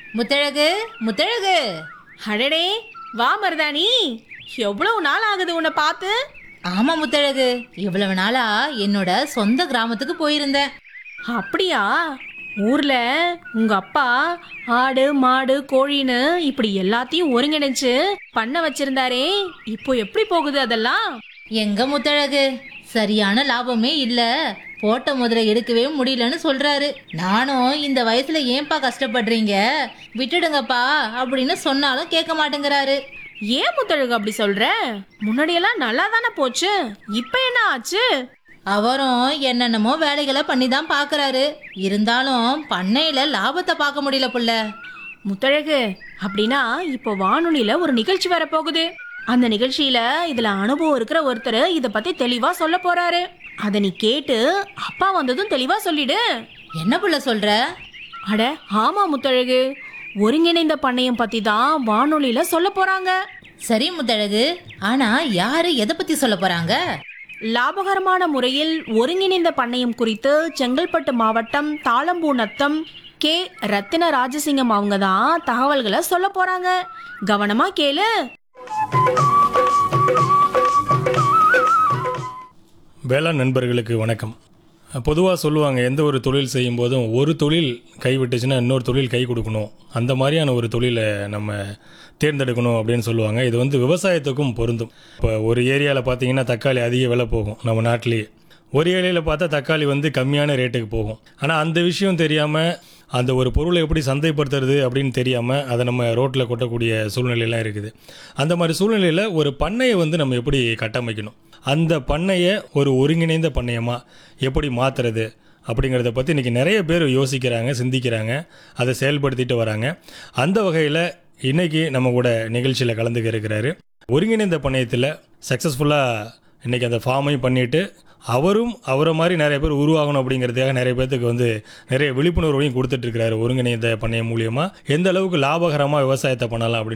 முத்தழகு முத்தழகு அடடே வா மருதாணி எவ்வளவு நாள் ஆகுது உன்னை பார்த்து ஆமா முத்தழகு இவ்வளவு நாளா என்னோட சொந்த கிராமத்துக்கு போயிருந்தேன் அப்படியா ஊர்ல உங்க அப்பா ஆடு மாடு கோழின்னு இப்படி எல்லாத்தையும் ஒருங்கிணைச்சு பண்ண வச்சிருந்தாரே இப்போ எப்படி போகுது அதெல்லாம் எங்க முத்தழகு சரியான லாபமே இல்ல போட்ட முதல்ல எடுக்கவே முடியலன்னு சொல்றாரு நானும் இந்த வயசுல ஏன்பா கஷ்டப்படுறீங்க விட்டுடுங்கப்பா அப்படின்னு சொன்னாலும் கேட்க மாட்டேங்கிறாரு ஏன் முத்தழகு அப்படி சொல்ற முன்னாடியெல்லாம் நல்லா தானே போச்சு இப்ப என்ன ஆச்சு அவரும் என்னென்னமோ வேலைகளை பண்ணி தான் பாக்குறாரு இருந்தாலும் பண்ணையில லாபத்தை பார்க்க முடியல புள்ள முத்தழகு அப்படின்னா இப்போ வானொலியில ஒரு நிகழ்ச்சி வர போகுது அந்த நிகழ்ச்சியில இதுல அனுபவம் இருக்கிற ஒருத்தர் இத பத்தி தெளிவா சொல்ல போறாரு அத நீ கேட்டு அப்பா வந்ததும் தெளிவா சொல்லிடு என்ன புள்ள சொல்ற அட ஆமா முத்தழகு ஒருங்கிணைந்த பண்ணையம் பத்தி தான் வானொலியில சொல்ல போறாங்க சரி முத்தழகு ஆனா யாரு எதை பத்தி சொல்ல போறாங்க லாபகரமான முறையில் ஒருங்கிணைந்த பண்ணையம் குறித்து செங்கல்பட்டு மாவட்டம் தாளம்பூ நத்தம் கே ரத்தின ராஜசிங்கம் அவங்க தான் தகவல்களை சொல்ல போறாங்க கவனமா கேளு வேளாண் நண்பர்களுக்கு வணக்கம் பொதுவாக சொல்லுவாங்க எந்த ஒரு தொழில் செய்யும் போதும் ஒரு தொழில் கைவிட்டுச்சுன்னா இன்னொரு தொழில் கை கொடுக்கணும் அந்த மாதிரியான ஒரு தொழிலை நம்ம தேர்ந்தெடுக்கணும் அப்படின்னு சொல்லுவாங்க இது வந்து விவசாயத்துக்கும் பொருந்தும் இப்போ ஒரு ஏரியாவில் பார்த்தீங்கன்னா தக்காளி அதிக விலை போகும் நம்ம நாட்டிலேயே ஒரு ஏரியாவில் பார்த்தா தக்காளி வந்து கம்மியான ரேட்டுக்கு போகும் ஆனால் அந்த விஷயம் தெரியாமல் அந்த ஒரு பொருளை எப்படி சந்தைப்படுத்துறது அப்படின்னு தெரியாமல் அதை நம்ம ரோட்டில் கொட்டக்கூடிய சூழ்நிலையெல்லாம் இருக்குது அந்த மாதிரி சூழ்நிலையில் ஒரு பண்ணையை வந்து நம்ம எப்படி கட்டமைக்கணும் அந்த பண்ணையை ஒரு ஒருங்கிணைந்த பண்ணையமாக எப்படி மாற்றுறது அப்படிங்கிறத பற்றி இன்றைக்கி நிறைய பேர் யோசிக்கிறாங்க சிந்திக்கிறாங்க அதை செயல்படுத்திட்டு வராங்க அந்த வகையில் இன்றைக்கி நம்ம கூட நிகழ்ச்சியில் கலந்துக்க இருக்கிறாரு ஒருங்கிணைந்த பண்ணையத்தில் சக்ஸஸ்ஃபுல்லாக இன்றைக்கி அந்த ஃபார்மையும் பண்ணிவிட்டு அவரும் அவரை மாதிரி நிறைய பேர் உருவாகணும் அப்படிங்கிறதுக்காக நிறைய பேர்த்துக்கு வந்து நிறைய விழிப்புணர்வையும் கொடுத்துட்ருக்கிறாரு ஒருங்கிணைந்த பண்ணையம் மூலியமாக எந்த அளவுக்கு லாபகரமாக விவசாயத்தை பண்ணலாம் அப்படின்னு